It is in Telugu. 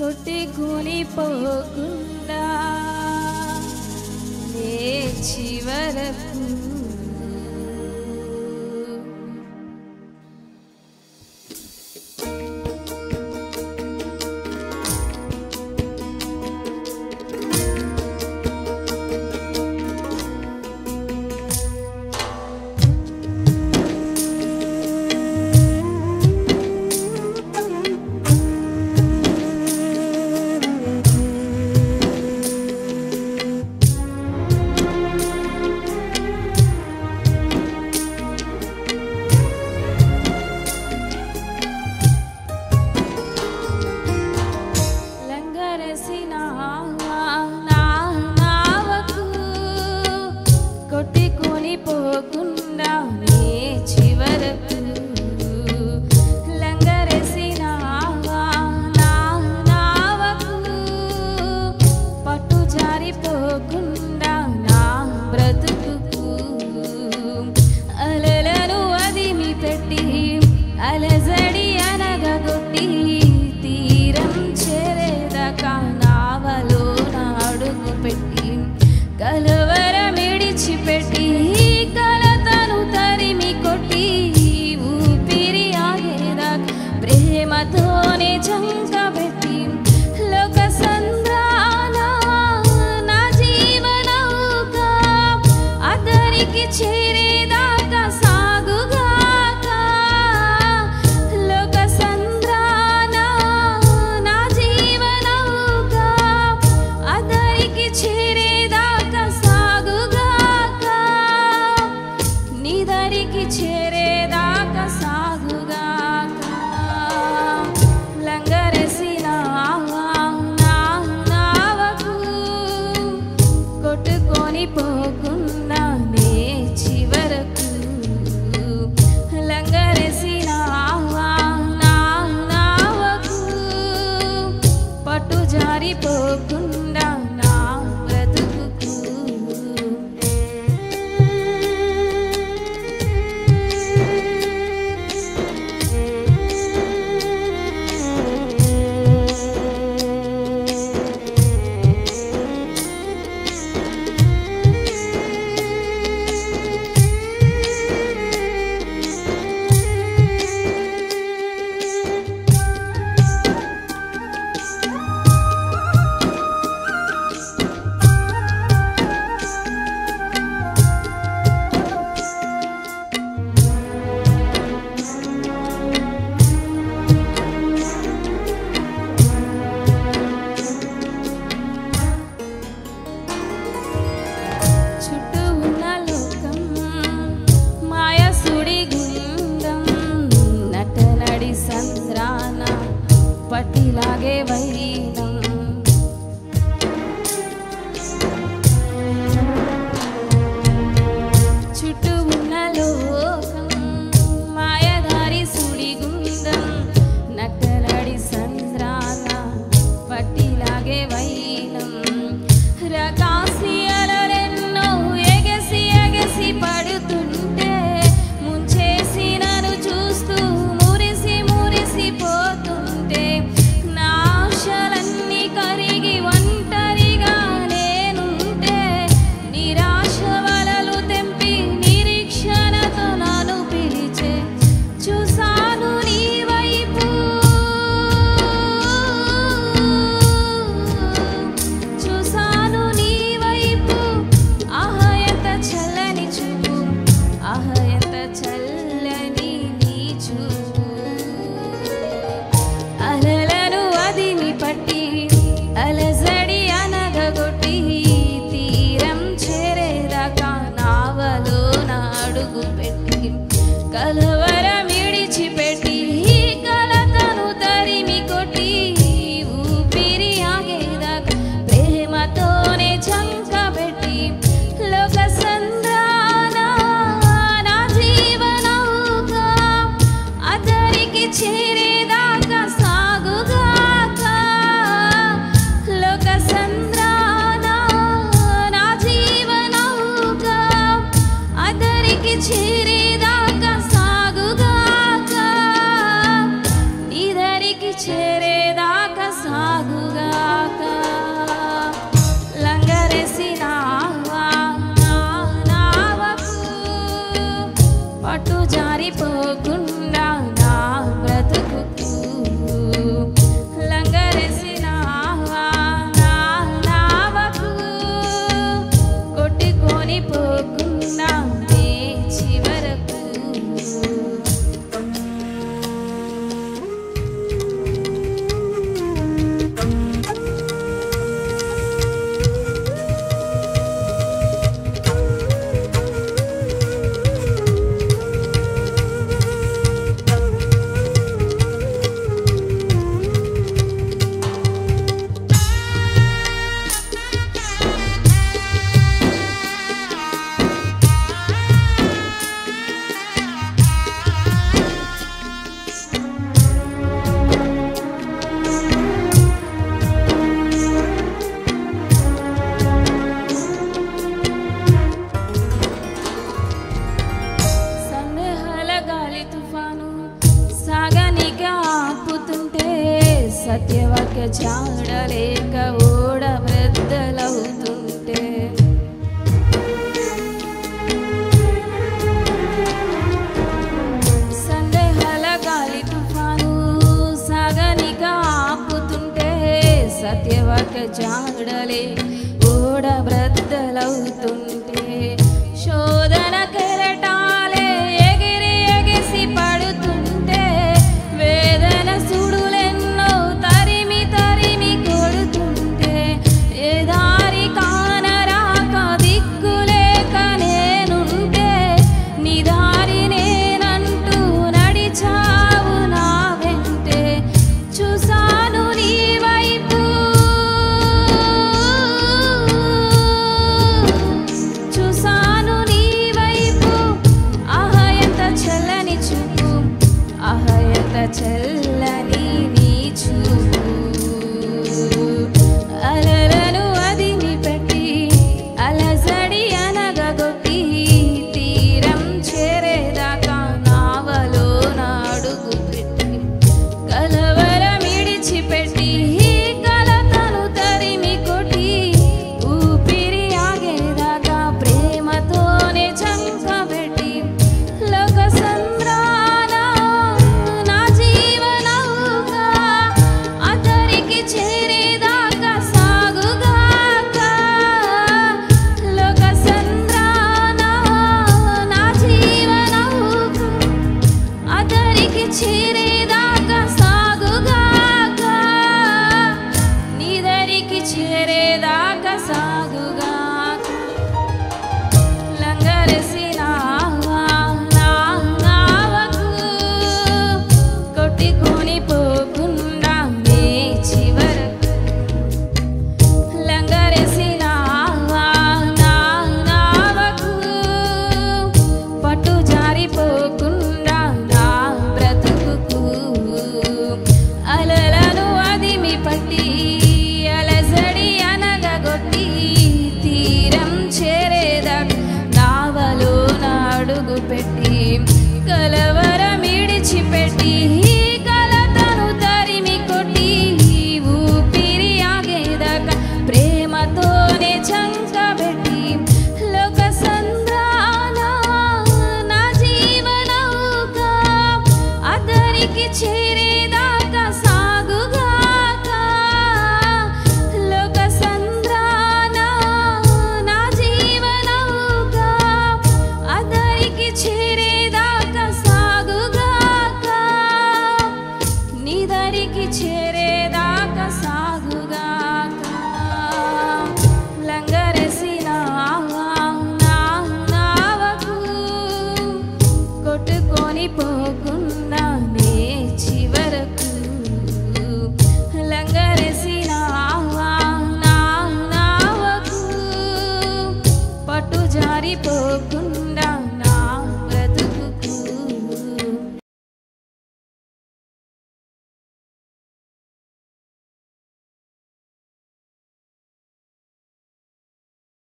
కొట్టి కూలిపోకుండా లేచి వరకు లంగరసిన నా నావకు కొట్టుకొని పోకుండా నే చివరకు లంగరసిన నా నావకు పట్టు జారిపోకుండా నా బ్రతుకుకు అలలను అదిమి పెట్టి అలజడి అనగగొట్టి తీరం చేరేదాకా నావలో నాడుగు పెట్టి కలవరమిడిచిపెట్టి కలతను తరిమి కొట్టి ఊపిరి ఆగేదాకా ప్రేమతోనే చంకబెట్టి లోక సంద్రాన నా జీవనౌక అతనికి చేరేదాకా సాగుగాక లోక సంద్రాన నా జీవనౌక అతనికి చేరేదాకా సాగుగాక నిదరికి చేరేదాకా సాగుగాక లంగరసిన నా నావకు కొట్టుకొని పోకుండా నే చివరకు లంగరసిన నా నావకు పట్టు జారిపోకుండా నా బ్రతుకుకు చుట్టూ ఉన్న లోకం మాయసుడి గుండం నటనడి సంద్రాన పట్టిలాగే వైనం చుట్టూ ఉన్న లోకం మాయదారి సుడి గుండం నటనడి సంద్రాన పట్టిలాగే వైనం రకాసి అలరెన్నో ఎగసి ఎగసి పడుతుంటే ముంచేసి నన్ను చూస్తూ మురిసి మురిసి పోతుంటే నా ఆశలన్నీ కరి సత్యవాక్య చాడలేక ఓడ బ్రద్దలవుతుంటే సందేహాల గాలి తుఫాను సాగనిక ఆపుతుంటే సత్యవాక్య చాడలే ఓడ బ్రద్దలవుతుంటే శోధన